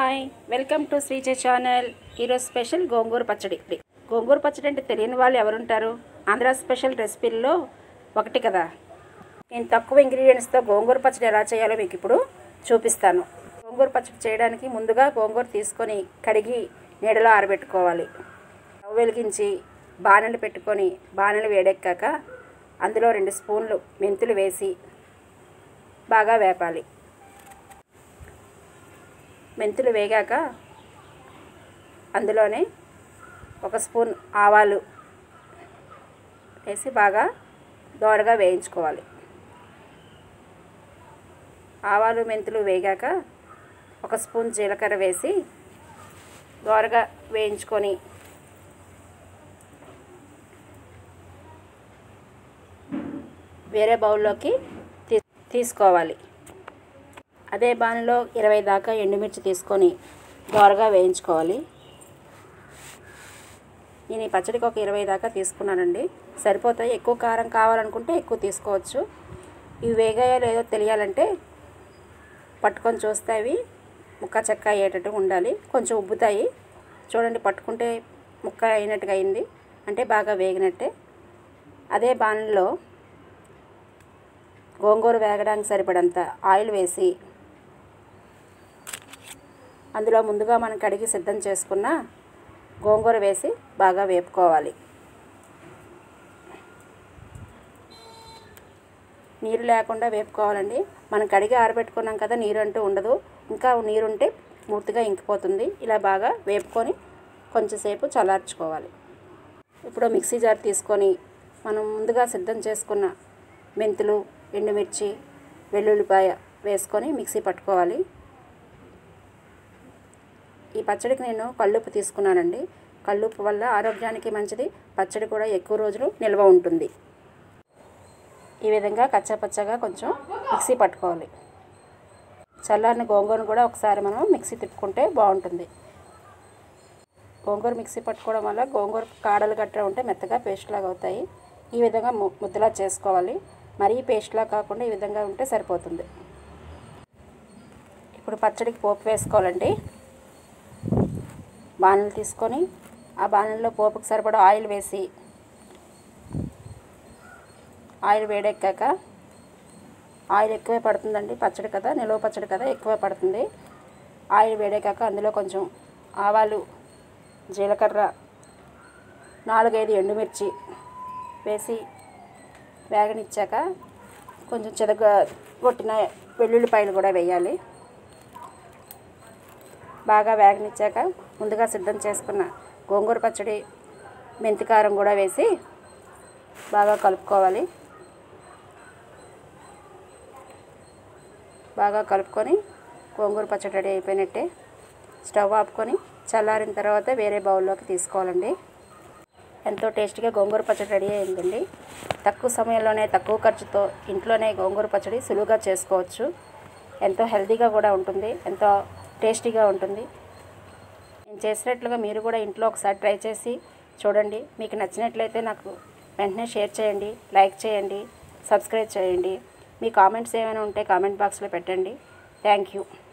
hi welcome to Sreeja channel ఈరోజు special gongura pachadi gongura పచ్చడి అంటే తెలియని వాళ్ళు ఎవరుంటారు ఆంధ్ర స్పెషల్ రెసిపీల్లో ఒకటి కదా నేను తక్కువ ఇంగ్రీడియంట్స్తో గోంగూర పచ్చడి ఎలా చేయాలో మీకు ఇప్పుడు చూపిస్తాను గోంగూర పచ్చడి చేయడానికి ముందుగా గోంగూర తీసుకొని కడిగి నీడలో ఆరబెట్టుకోవాలి స్టవ్ వెలిగించి బాణలు పెట్టుకొని బాణలు వేడెక్కాక అందులో రెండు స్పూన్లు మెంతులు వేసి బాగా వేపాలి మెంతులు వేగాక అందులోనే ఒక స్పూన్ ఆవాలు వేసి బాగా దోరగా వేయించుకోవాలి ఆవాలు మెంతులు వేగాక ఒక స్పూన్ జీలకర్ర వేసి దోరగా వేయించుకొని వేరే బౌల్లోకి తీ తీసుకోవాలి అదే బాణలో ఇరవై దాకా ఎండుమిర్చి తీసుకొని దోరగా వేయించుకోవాలి నేను ఈ పచ్చడికి ఒక ఇరవై దాకా తీసుకున్నానండి సరిపోతాయి ఎక్కువ కారం కావాలనుకుంటే ఎక్కువ తీసుకోవచ్చు ఇవి వేగాయో లేదో తెలియాలంటే పట్టుకొని చూస్తే అవి ముక్క చెక్క అయ్యేటట్టు ఉండాలి కొంచెం ఉబ్బుతాయి చూడండి పట్టుకుంటే ముక్క అయినట్టుగా అయింది అంటే బాగా వేగినట్టే అదే బాణలో గోంగూర వేగడానికి సరిపడంత ఆయిల్ వేసి అందులో ముందుగా మనం కడిగి సిద్ధం చేసుకున్న గోంగూర వేసి బాగా వేపుకోవాలి నీరు లేకుండా వేపుకోవాలండి మనం కడిగి ఆరబెట్టుకున్నాం కదా నీరు అంటూ ఉండదు ఇంకా నీరు ఉంటే పూర్తిగా ఇంకిపోతుంది ఇలా బాగా వేపుకొని కొంచెంసేపు చల్లార్చుకోవాలి ఇప్పుడు మిక్సీ జార్ తీసుకొని మనం ముందుగా సిద్ధం చేసుకున్న మెంతులు ఎండుమిర్చి వెల్లుల్లిపాయ వేసుకొని మిక్సీ పట్టుకోవాలి ఈ పచ్చడికి నేను కల్లుప్పు తీసుకున్నానండి కల్లుప్పు వల్ల ఆరోగ్యానికి మంచిది పచ్చడి కూడా ఎక్కువ రోజులు నిల్వ ఉంటుంది ఈ విధంగా కచ్చాపచ్చగా కొంచెం మిక్సీ పట్టుకోవాలి చల్లారిన గోంగూరను కూడా ఒకసారి మనం మిక్సీ తిప్పుకుంటే బాగుంటుంది గోంగూర మిక్సీ పట్టుకోవడం వల్ల గోంగూర కాడలు గట్రా ఉంటే మెత్తగా పేస్ట్ లాగా అవుతాయి ఈ విధంగా ము- ముద్దలా చేసుకోవాలి మరీ పేస్ట్లా కాకుండా ఈ విధంగా ఉంటే సరిపోతుంది ఇప్పుడు పచ్చడికి పోపు వేసుకోవాలండి బాణలు తీసుకొని ఆ బాణల్లో పోపుకు సరిపడా ఆయిల్ వేసి ఆయిల్ వేడెక్కాక ఆయిల్ ఎక్కువే పడుతుందండి పచ్చడి కదా నిలువ పచ్చడి కదా ఎక్కువే పడుతుంది ఆయిల్ వేడెక్కాక అందులో కొంచెం ఆవాలు జీలకర్ర నాలుగైదు ఎండుమిర్చి వేసి వేగనిచ్చాక కొంచెం చెదగ కొట్టిన వెల్లుల్లిపాయలు కూడా వేయాలి బాగా వేగనిచ్చాక ముందుగా సిద్ధం చేసుకున్న గోంగూర పచ్చడి మెంతికారం కూడా వేసి బాగా కలుపుకోవాలి బాగా కలుపుకొని గోంగూర పచ్చడి రెడీ అయిపోయినట్టే స్టవ్ ఆపుకొని చల్లారిన తర్వాత వేరే బౌల్లోకి తీసుకోవాలండి ఎంతో టేస్టీగా గోంగూర పచ్చడి రెడీ అయిందండి తక్కువ సమయంలోనే తక్కువ ఖర్చుతో ఇంట్లోనే గోంగూర పచ్చడి సులువుగా చేసుకోవచ్చు ఎంతో హెల్తీగా కూడా ఉంటుంది ఎంతో టేస్టీగా ఉంటుంది నేను చేసినట్లుగా మీరు కూడా ఇంట్లో ఒకసారి ట్రై చేసి చూడండి మీకు నచ్చినట్లయితే నాకు వెంటనే షేర్ చేయండి లైక్ చేయండి సబ్స్క్రైబ్ చేయండి మీ కామెంట్స్ ఏమైనా ఉంటే కామెంట్ బాక్స్లో పెట్టండి థ్యాంక్ యూ